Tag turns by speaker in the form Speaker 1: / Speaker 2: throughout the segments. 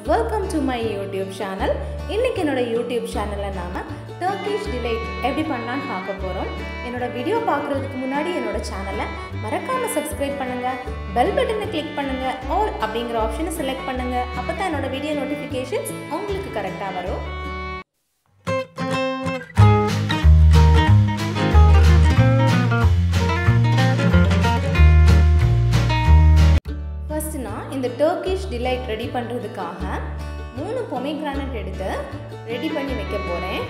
Speaker 1: welcome to my YouTube channel இன்றைக்கி என்னோட YouTube சேனலில் நாம் டர்க்கிஷ் டிலைட் எப்படி பண்ணலான்னு பார்க்க போகிறோம் என்னோட வீடியோ பார்க்குறதுக்கு முன்னாடி என்னோட சேனலை மறக்காமல் சப்ஸ்கிரைப் பண்ணுங்கள் பெல் பட்டனை கிளிக் பண்ணுங்கள் ஆல் அப்படிங்கிற ஆப்ஷனை செலக்ட் பண்ணுங்கள் அப்போ தான் என்னோட வீடியோ நோட்டிஃபிகேஷன்ஸ் உங்களுக்கு கரெக்டாக வரும் ஃபர்ஸ்ட் நான் இந்த டர்க்கிஷ் டிலைட் ரெடி பண்ணுறதுக்காக மூணு பொமிக்ரானட் எடுத்து ரெடி பண்ணி வைக்க போகிறேன்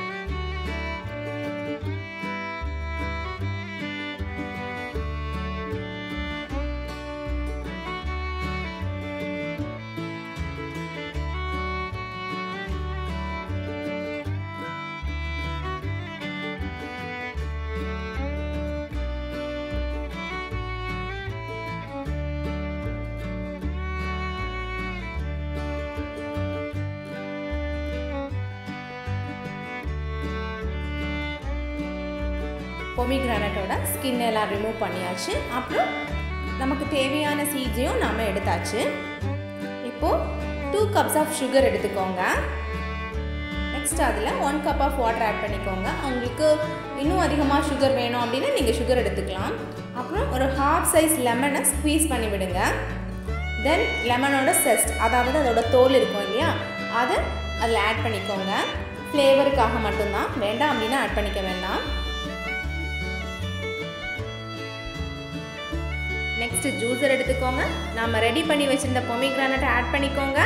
Speaker 1: பொமிக்ரானட்டோட ஸ்கின் எல்லாம் ரிமூவ் பண்ணியாச்சு அப்புறம் நமக்கு தேவையான சீட்ஸையும் நாம் எடுத்தாச்சு இப்போது டூ கப்ஸ் ஆஃப் சுகர் எடுத்துக்கோங்க நெக்ஸ்ட் அதில் one cup of water add பண்ணிக்கோங்க உங்களுக்கு இன்னும் அதிகமாக சுகர் வேணும் அப்படின்னா நீங்கள் சுகர் எடுத்துக்கலாம் அப்புறம் ஒரு ஹாஃப் சைஸ் லெமனை ஸ்க்வீஸ் பண்ணி விடுங்க தென் லெமனோட செஸ்ட் அதாவது அதோட தோல் இருக்கும் இல்லையா அதை அதில் ஆட் பண்ணிக்கோங்க ஃப்ளேவருக்காக மட்டும்தான் வேண்டாம் அப்படின்னா ஆட் பண்ணிக்க வேண்டாம் நெக்ஸ்ட் ஜூஸர் எடுத்துக்கோங்க நாம ரெடி பண்ணி வச்சிருந்த பொமிக்ரானட்டை ஆட் பண்ணிக்கோங்க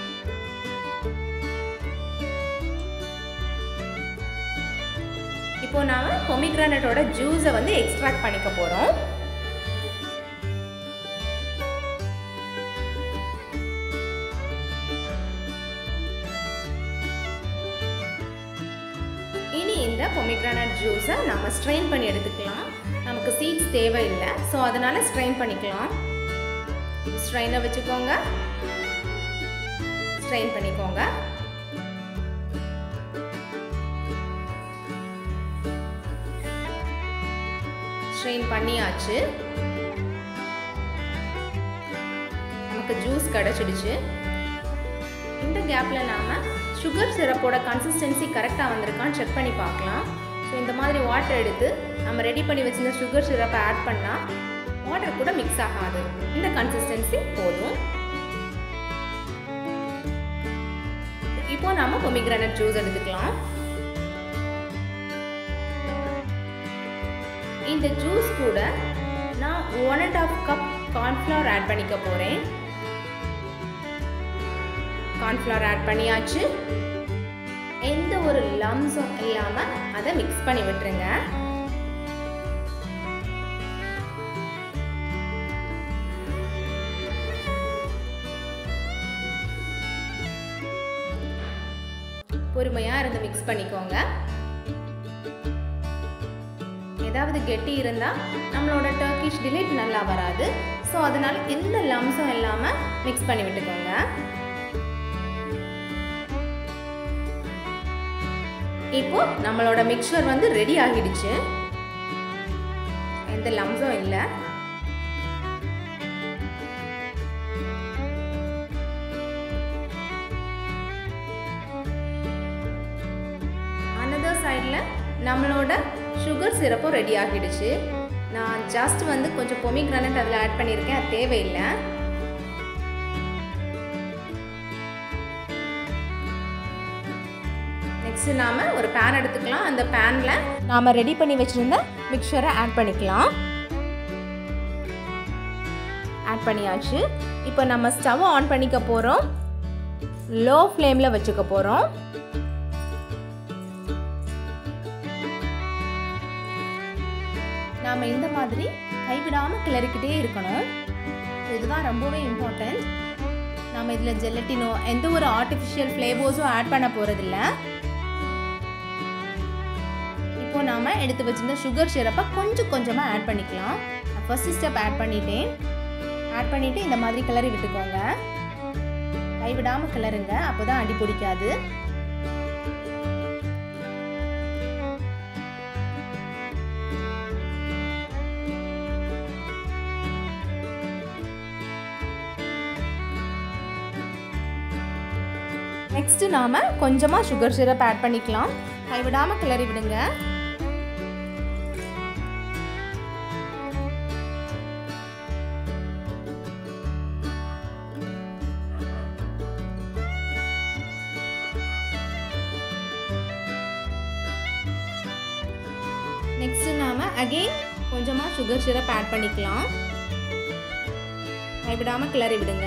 Speaker 1: இப்போ நாம பொமிக்ரானட்டோட ஜூஸை வந்து எக்ஸ்ட்ராக்ட் பண்ணிக்க போறோம் இனி இந்த பொமிக்ரானட் ஜூஸை நம்ம ஸ்ட்ரெயின் பண்ணி எடுத்துக்கலாம் நமக்கு சீட்ஸ் தேவையில்லை ஸோ அதனால் ஸ்ட்ரெயின் பண்ணிக்கலாம் ஸ்ட்ரெயினை வச்சுக்கோங்க ஸ்ட்ரெயின் பண்ணிக்கோங்க ஸ்ட்ரெயின் பண்ணியாச்சு நமக்கு ஜூஸ் கிடச்சிடுச்சு இந்த கேப்பில் நாம் சுகர் சிரப்போட கன்சிஸ்டன்சி கரெக்டாக வந்திருக்கான்னு செக் பண்ணி பார்க்கலாம் ஸோ இந்த மாதிரி வாட்டர் எடுத்து நம்ம ரெடி பண்ணி வச்சிருந்த சுகர் சிரப்பை ஆட் பண்ணால் வாட்டர் கூட மிக்ஸ் ஆகாது இந்த கன்சிஸ்டன்சி போதும் இப்போ நாம பொமிக்ரானட் ஜூஸ் எடுத்துக்கலாம் இந்த ஜூஸ் கூட நான் one and half cup cornflour add பண்ணிக்க போகிறேன் கார்ன்ஃப்ளவர் ஆட் பண்ணியாச்சு எந்த ஒரு லம்ஸும் இல்லாமல் அதை மிக்ஸ் பண்ணி விட்டுருங்க பொறுமையாக இருந்து மிக்ஸ் பண்ணிக்கோங்க ஏதாவது கெட்டி இருந்தால் நம்மளோட டர்க்கிஷ் டிலைட் நல்லா வராது ஸோ அதனால் எந்த லம்ஸும் இல்லாமல் மிக்ஸ் பண்ணி விட்டுக்கோங்க இப்போ நம்மளோட மிக்சர் வந்து ரெடி ஆகிடுச்சு எந்த லம்ஸும் இல்லை அனதர் சைடில் நம்மளோட சுகர் சிரப்பும் ரெடி ஆகிடுச்சு நான் ஜஸ்ட் வந்து கொஞ்சம் பொமிக்ரானட் அதில் ஆட் பண்ணியிருக்கேன் அது தேவையில்லை நெக்ஸ்ட் நாம் ஒரு பேன் எடுத்துக்கலாம் அந்த பேனில் நாம் ரெடி பண்ணி வச்சுருந்த மிக்சரை ஆட் பண்ணிக்கலாம் ஆட் பண்ணியாச்சு இப்போ நம்ம ஸ்டவ் ஆன் பண்ணிக்க போகிறோம் லோ ஃப்ளேமில் வச்சுக்க போகிறோம் நாம் இந்த மாதிரி கைவிடாமல் கிளறிக்கிட்டே இருக்கணும் இதுதான் ரொம்பவே இம்பார்ட்டன்ட் நம்ம இதில் ஜெலட்டினோ எந்த ஒரு ஆர்டிஃபிஷியல் ஃப்ளேவர்ஸும் ஆட் பண்ண போகிறதில்ல இப்போ நாம் எடுத்து வச்சிருந்த சுகர் சிரப்பை கொஞ்சம் கொஞ்சமாக ஆட் பண்ணிக்கலாம் நான் ஃபஸ்ட்டு ஸ்டெப் ஆட் பண்ணிட்டேன் ஆட் பண்ணிவிட்டு இந்த மாதிரி கிளறி விட்டுக்கோங்க கைவிடாமல் கிளறுங்க அப்போ தான் அடி பிடிக்காது நெக்ஸ்ட்டு நாம் கொஞ்சமாக சுகர் சிரப் ஆட் பண்ணிக்கலாம் கைவிடாமல் கிளறி விடுங்க நெக்ஸ்ட்டு நாம் அகெயின் கொஞ்சமாக சுகர் சிரப் ஆட் பண்ணிக்கலாம் கைவிடாமல் கிளறி விடுங்க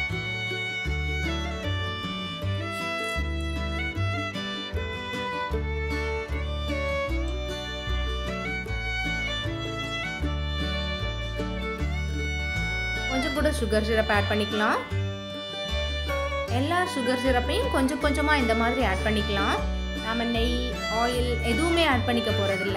Speaker 1: கொஞ்சம் கூட சுகர் சிரப் ஆட் பண்ணிக்கலாம் எல்லா சுகர் சிரப்பையும் கொஞ்சம் கொஞ்சமாக இந்த மாதிரி ஆட் பண்ணிக்கலாம் நம்ம நெய் ஆயில் எதுவுமே ஆட் பண்ணிக்க போகிறதில்ல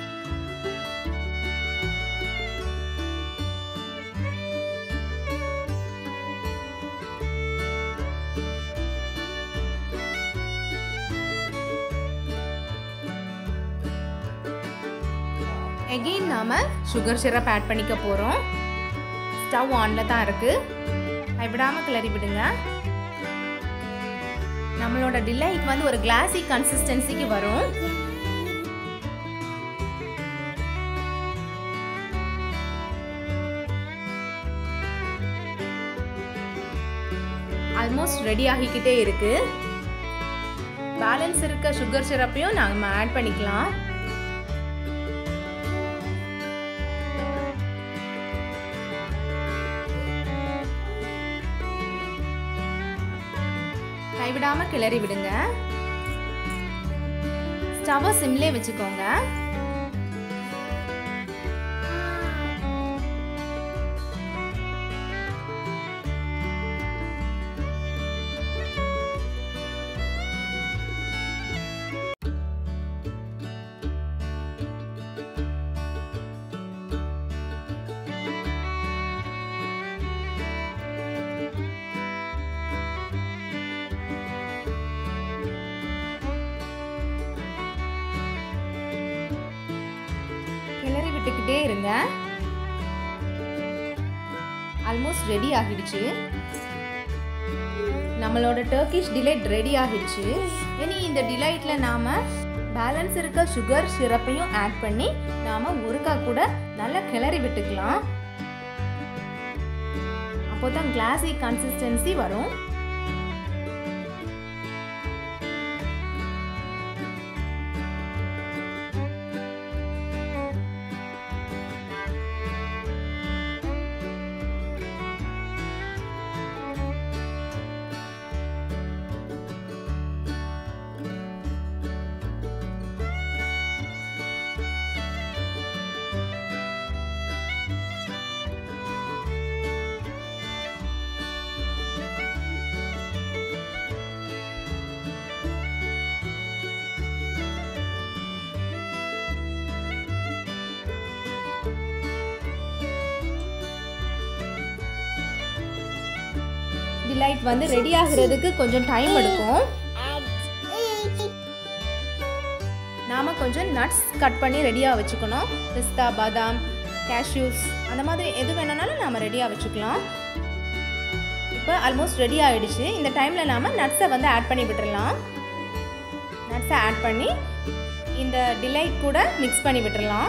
Speaker 1: எகெயின் நாம் சுகர் சிரப் ஆட் பண்ணிக்க போகிறோம் ஸ்டவ் ஆனில் தான் இருக்குது விடாமல் கிளறி விடுங்க நம்மளோட டிலைட் வந்து ஒரு கிளாஸி கன்சிஸ்டன்சிக்கு வரும் ஆல்மோஸ்ட் ரெடி ஆகிக்கிட்டே இருக்கு பேலன்ஸ் இருக்க சுகர் சிரப்பையும் நம்ம ஆட் பண்ணிக்கலாம் கைவிடாம கிளறி விடுங்க ஸ்டவ்வை சிம்லே வச்சுக்கோங்க கிளறி விட்டுக்கிட்டே இருங்க ஆல்மோஸ்ட் ரெடி ஆகிடுச்சு நம்மளோட டர்க்கிஷ் டிலைட் ரெடி ஆகிடுச்சு இனி இந்த டிலைட்டில் நாம் பேலன்ஸ் இருக்க சுகர் சிரப்பையும் ஆட் பண்ணி நாம் ஒருக்கா கூட நல்லா கிளறி விட்டுக்கலாம் அப்போ தான் கிளாஸி கன்சிஸ்டன்சி வரும் டிலைட் வந்து ரெடி ஆகுறதுக்கு கொஞ்சம் டைம் எடுக்கும் நாம் கொஞ்சம் நட்ஸ் கட் பண்ணி ரெடியாக வச்சுக்கணும் பிஸ்தா பாதாம் கேஷ்யூஸ் அந்த மாதிரி எது வேணுனாலும் நாம் ரெடியாக வச்சுக்கலாம் இப்போ ஆல்மோஸ்ட் ரெடி ஆகிடுச்சு இந்த டைமில் நாம் நட்ஸை வந்து ஆட் பண்ணி விட்டுறலாம் நட்ஸை ஆட் பண்ணி இந்த டிலைட் கூட மிக்ஸ் பண்ணி விட்டுறலாம்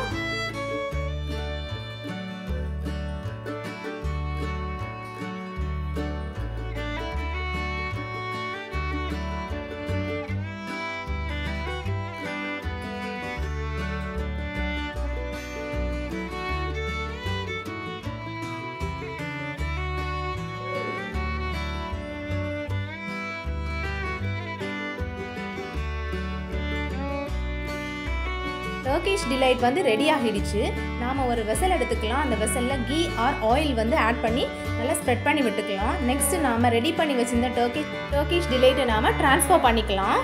Speaker 1: டர்க்கிஷ் டிலைட் வந்து ரெடி ஆகிடுச்சு நாம் ஒரு வெசல் எடுத்துக்கலாம் அந்த வெசலில் கீ ஆர் ஆயில் வந்து ஆட் பண்ணி நல்லா ஸ்ப்ரெட் பண்ணி விட்டுக்கலாம் நெக்ஸ்ட் நாம் ரெடி பண்ணி வச்சிருந்த டர்க்கிஷ் டர்க்கிஷ் டிலைட்டை நாம் ட்ரான்ஸ்ஃபர் பண்ணிக்கலாம்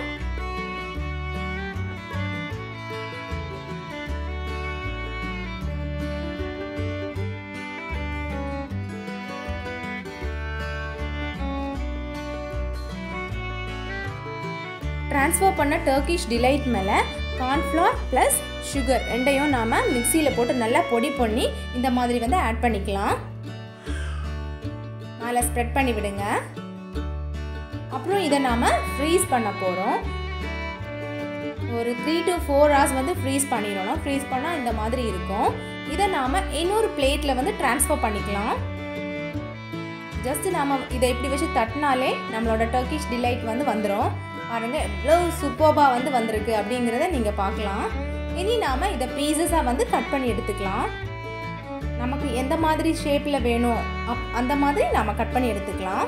Speaker 1: ட்ரான்ஸ்ஃபர் பண்ண டர்க்கிஷ் டிலைட் மேலே கார்ன்ஃப்ளவர் ப்ளஸ் சுகர் ரெண்டையும் நாம் மிக்சியில் போட்டு நல்லா பொடி பண்ணி இந்த மாதிரி வந்து ஆட் பண்ணிக்கலாம் மேலே ஸ்ப்ரெட் பண்ணி விடுங்க அப்புறம் இதை நாம் ஃப்ரீஸ் பண்ண போகிறோம் ஒரு த்ரீ டு ஃபோர் ஹவர்ஸ் வந்து ஃப்ரீஸ் பண்ணிடணும் ஃப்ரீஸ் பண்ணால் இந்த மாதிரி இருக்கும் இதை நாம் இன்னொரு பிளேட்டில் வந்து ட்ரான்ஸ்ஃபர் பண்ணிக்கலாம் ஜஸ்ட் நாம் இதை இப்படி வச்சு தட்டினாலே நம்மளோட டர்க்கிஷ் டிலைட் வந்து வந்துடும் பாருங்கள் எவ்வளோ சூப்பர்பாக வந்து வந்திருக்கு அப்படிங்கிறத நீங்கள் பார்க்கலாம் இனி நாம் இதை பீசஸாக வந்து கட் பண்ணி எடுத்துக்கலாம் நமக்கு எந்த மாதிரி ஷேப்பில் வேணும் அப் அந்த மாதிரி நாம் கட் பண்ணி எடுத்துக்கலாம்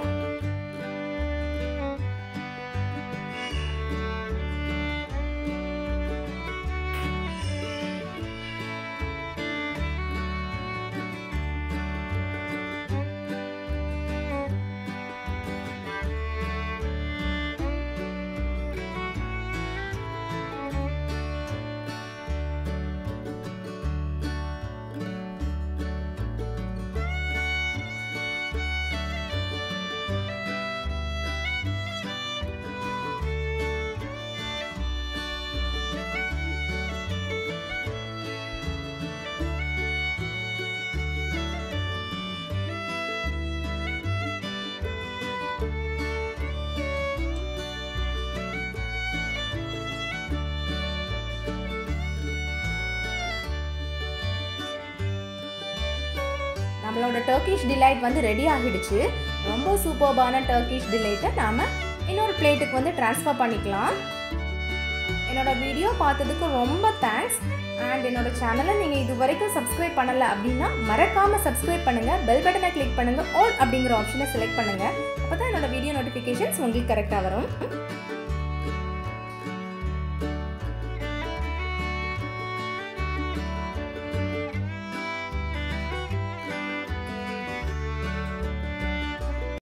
Speaker 1: நம்மளோட டர்க்கிஷ் டிலைட் வந்து ரெடி ஆகிடுச்சு ரொம்ப சூப்பர்பான டர்க்கிஷ் டிலைட்டை நாம் இன்னொரு பிளேட்டுக்கு வந்து ட்ரான்ஸ்ஃபர் பண்ணிக்கலாம் என்னோட வீடியோ பார்த்ததுக்கு ரொம்ப தேங்க்ஸ் அண்ட் என்னோட சேனலை நீங்கள் இது வரைக்கும் சப்ஸ்கிரைப் பண்ணலை அப்படின்னா மறக்காமல் சப்ஸ்கிரைப் பண்ணுங்கள் பெல் பட்டனை கிளிக் பண்ணுங்கள் ஆல் அப்படிங்கிற ஆப்ஷனை செலக்ட் பண்ணுங்கள் அப்போ தான் என்னோட வீடியோ நோட்டிஃபிகேஷன்ஸ் உங்களுக்கு கரெக்டாக வரும்